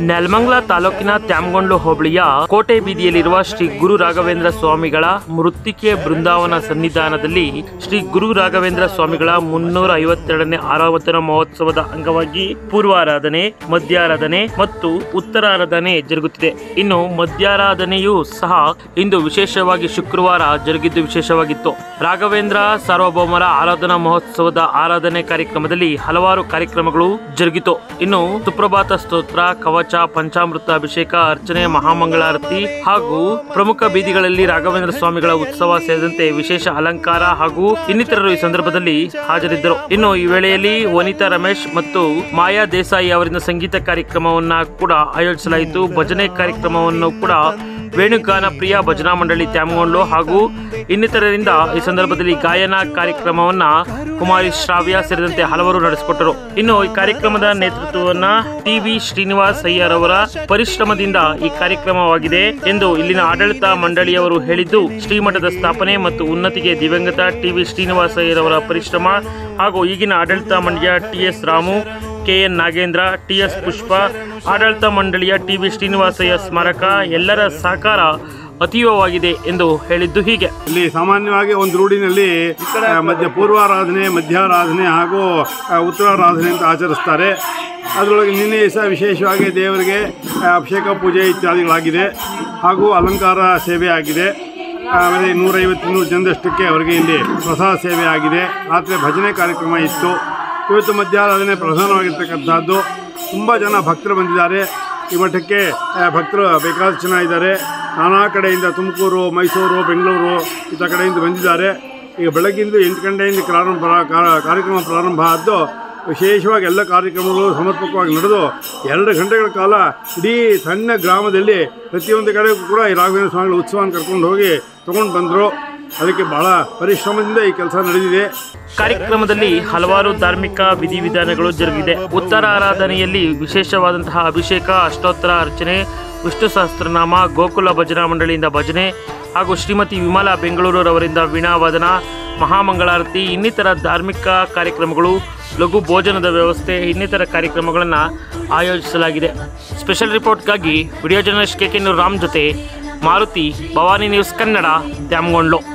ನೆಲಮಂಗಲ ತಾಲೂಕಿನ ತ್ಯಾಮಗೊಂಡ್ಲು ಹೋಬಳಿಯ ಕೋಟೆ ಬೀದಿಯಲ್ಲಿರುವ ಶ್ರೀ ಗುರು ರಾಘವೇಂದ್ರ ಸ್ವಾಮಿಗಳ ಮೃತ್ತಿಕೆ ಬೃಂದಾವನ ಸನ್ನಿಧಾನದಲ್ಲಿ ಶ್ರೀ ಗುರು ರಾಘವೇಂದ್ರ ಸ್ವಾಮಿಗಳ ಮುನ್ನೂರ ಐವತ್ತೆರಡನೇ ಆರಾವತನ ಮಹೋತ್ಸವದ ಅಂಗವಾಗಿ ಪೂರ್ವಾರಾಧನೆ ಮಧ್ಯಾರಾಧನೆ ಮತ್ತು ಉತ್ತರಾರಾಧನೆ ಜರುಗುತ್ತಿದೆ ಇನ್ನು ಮಧ್ಯಾರಾಧನೆಯೂ ಸಹ ಇಂದು ವಿಶೇಷವಾಗಿ ಶುಕ್ರವಾರ ಜರುಗಿದ್ದು ವಿಶೇಷವಾಗಿತ್ತು ರಾಘವೇಂದ್ರ ಸಾರ್ವಭೌಮರ ಆರಾಧನಾ ಮಹೋತ್ಸವದ ಆರಾಧನೆ ಕಾರ್ಯಕ್ರಮದಲ್ಲಿ ಹಲವಾರು ಕಾರ್ಯಕ್ರಮಗಳು ಜರುಗಿತು ಇನ್ನು ಸುಪ್ರಭಾತ ಸ್ತೋತ್ರ ಕವಚ ಪಂಚಾಮೃತ ಅಭಿಷೇಕ ಅರ್ಚನೆ ಮಹಾಮಂಗಳಾರತಿ ಹಾಗೂ ಪ್ರಮುಖ ಬೀದಿಗಳಲ್ಲಿ ರಾಘವೇಂದ್ರ ಸ್ವಾಮಿಗಳ ಉತ್ಸವ ಸೇರಿದಂತೆ ವಿಶೇಷ ಅಲಂಕಾರ ಹಾಗೂ ಇನ್ನಿತರರು ಈ ಸಂದರ್ಭದಲ್ಲಿ ಹಾಜರಿದ್ದರು ಇನ್ನು ಈ ವೇಳೆಯಲ್ಲಿ ವನಿತಾ ರಮೇಶ್ ಮತ್ತು ಮಾಯಾ ದೇಸಾಯಿ ಅವರಿಂದ ಸಂಗೀತ ಕಾರ್ಯಕ್ರಮವನ್ನ ಕೂಡ ಆಯೋಜಿಸಲಾಯಿತು ಭಜನೆ ಕಾರ್ಯಕ್ರಮವನ್ನು ಕೂಡ ವೇಣುಗಾನ ಪ್ರಿಯ ಭಜನಾ ಮಂಡಳಿ ತ್ಯಾಮಗೊಂಡ್ಲು ಹಾಗೂ ಇನ್ನಿತರರಿಂದ ಈ ಸಂದರ್ಭದಲ್ಲಿ ಗಾಯನ ಕಾರ್ಯಕ್ರಮವನ್ನ ಕುಮಾರಿ ಶ್ರಾವ್ಯ ಸೇರಿದಂತೆ ಹಲವರು ನಡೆಸಿಕೊಟ್ಟರು ಇನ್ನು ಈ ಕಾರ್ಯಕ್ರಮದ ನೇತೃತ್ವವನ್ನ ಟಿ ವಿ ಶ್ರೀನಿವಾಸ್ ಅಯ್ಯರ್ ಅವರ ಪರಿಶ್ರಮದಿಂದ ಈ ಕಾರ್ಯಕ್ರಮವಾಗಿದೆ ಎಂದು ಇಲ್ಲಿನ ಆಡಳಿತ ಮಂಡಳಿಯವರು ಹೇಳಿದ್ದು ಶ್ರೀಮಠದ ಸ್ಥಾಪನೆ ಮತ್ತು ಉನ್ನತಿಗೆ ದಿವಂಗತ ಟಿ ವಿ ಶ್ರೀನಿವಾಸ್ ಅಯ್ಯರ್ ಅವರ ಪರಿಶ್ರಮ ಹಾಗೂ ಈಗಿನ ಆಡಳಿತ ಮಂಡಳಿಯ T S Ramu KN Nagendra TS Pushpa ಆಡಳಿತ ಮಂಡಳಿಯ ಟಿ ವಿ ಶ್ರೀನಿವಾಸಯ್ಯ ಸ್ಮಾರಕ ಎಲ್ಲರ ಸಹಕಾರ ಅತೀವವಾಗಿದೆ ಎಂದು ಹೇಳಿದ್ದು ಹೀಗೆ ಇಲ್ಲಿ ಸಾಮಾನ್ಯವಾಗಿ ಒಂದು ರೂಢಿನಲ್ಲಿ ಆ, ಮಧ್ಯ ಪೂರ್ವಾರಾಧನೆ ಮಧ್ಯಾರಾಧನೆ ಹಾಗೂ ಆ, ಉತ್ತರಾರಾಧನೆ ಅಂತ ಆಚರಿಸ್ತಾರೆ ಅದರೊಳಗೆ ನಿನ್ನೆ ಸಹ ವಿಶೇಷವಾಗಿ ದೇವರಿಗೆ ಆ, ಅಭಿಷೇಕ ಪೂಜೆ ಇತ್ಯಾದಿಗಳಾಗಿದೆ ಹಾಗೂ ಅಲಂಕಾರ ಸೇವೆ ಆಗಿದೆ ಆಮೇಲೆ ನೂರೈವತ್ತು ನೂರು ಜನದಷ್ಟಕ್ಕೆ ಅವರಿಗೆ ಇಲ್ಲಿ ಪ್ರಸಾದ ಸೇವೆ ಆಗಿದೆ ರಾತ್ರಿ ಭಜನೆ ಕಾರ್ಯಕ್ರಮ ಇತ್ತು ಇವತ್ತು ಮಧ್ಯಾರಾಧನೆ ಪ್ರಧಾನವಾಗಿರ್ತಕ್ಕಂಥದ್ದು ತುಂಬ ಜನ ಭಕ್ತರು ಬಂದಿದ್ದಾರೆ ಈ ಮಠಕ್ಕೆ ಆ, ಭಕ್ತರು ಬೇಕಾದಷ್ಟು ಜನ ಇದ್ದಾರೆ ನಾನಾ ಕಡೆಯಿಂದ ತುಮಕೂರು ಮೈಸೂರು ಬೆಂಗಳೂರು ಇಂಥ ಕಡೆಯಿಂದ ಬಂದಿದ್ದಾರೆ ಈಗ ಬೆಳಗ್ಗಿಂದು ಎಂಟು ಗಂಟೆಯಿಂದ ಪ್ರಾರಂಭ ಕಾ- ಕಾರ್ಯಕ್ರಮ ಪ್ರಾರಂಭ ಆದ್ದು ವಿಶೇಷವಾಗಿ ಎಲ್ಲ ಕಾರ್ಯಕ್ರಮಗಳು ಸಮರ್ಪಕವಾಗಿ ನಡೆದು ಎರಡು ಗಂಟೆಗಳ ಕಾಲ ಇಡೀ ಸಣ್ಣ ಗ್ರಾಮದಲ್ಲಿ ಪ್ರತಿಯೊಂದು ಕಡೆಗೂ ಕೂಡ ಈ ರಾಘವೇಂದ್ರ ಸ್ವಾಮಿಗಳ ಉತ್ಸವವನ್ನು ಕರ್ಕೊಂಡು ಹೋಗಿ ತೊಗೊಂಡು ಬಂದರು ಅದಕ್ಕೆ ಬಹಳ ಪರಿಶ್ರಮದಿಂದ ಈ ಕೆಲಸ ನಡೆದಿದೆ ಕಾರ್ಯಕ್ರಮದಲ್ಲಿ ಹಲವಾರು ಧಾರ್ಮಿಕ ವಿಧಿವಿಧಾನಗಳು ಜರುಗಿದೆ ಉತ್ತರ ಆರಾಧನೆಯಲ್ಲಿ ವಿಶೇಷವಾದಂತಹ ಅಭಿಷೇಕ ಅಷ್ಟೋತ್ತರ ಅರ್ಚನೆ ವಿಷ್ಣು ಸಹಸ್ರನಾಮ ಗೋಕುಲ ಭಜನಾ ಮಂಡಳಿಯಿಂದ ಭಜನೆ ಹಾಗೂ ಶ್ರೀಮತಿ ವಿಮಲಾ ಬೆಂಗಳೂರವರಿಂದ ವೀಣಾವಾದನ ಮಹಾಮಂಗಳಾರತಿ ಇನ್ನಿತರ ಧಾರ್ಮಿಕ ಕಾರ್ಯಕ್ರಮಗಳು ಲಘು ಭೋಜನದ ವ್ಯವಸ್ಥೆ ಇನ್ನಿತರ ಕಾರ್ಯಕ್ರಮಗಳನ್ನು ಆಯೋಜಿಸಲಾಗಿದೆ ಸ್ಪೆಷಲ್ ರಿಪೋರ್ಟ್ಗಾಗಿ video journalist K K Ram ಜೊತೆ ಮಾರುತಿ ಭವಾನಿ ನ್ಯೂಸ್ ಕನ್ನಡ ದ್ಯಾಮಗೊಂಡ್ಲು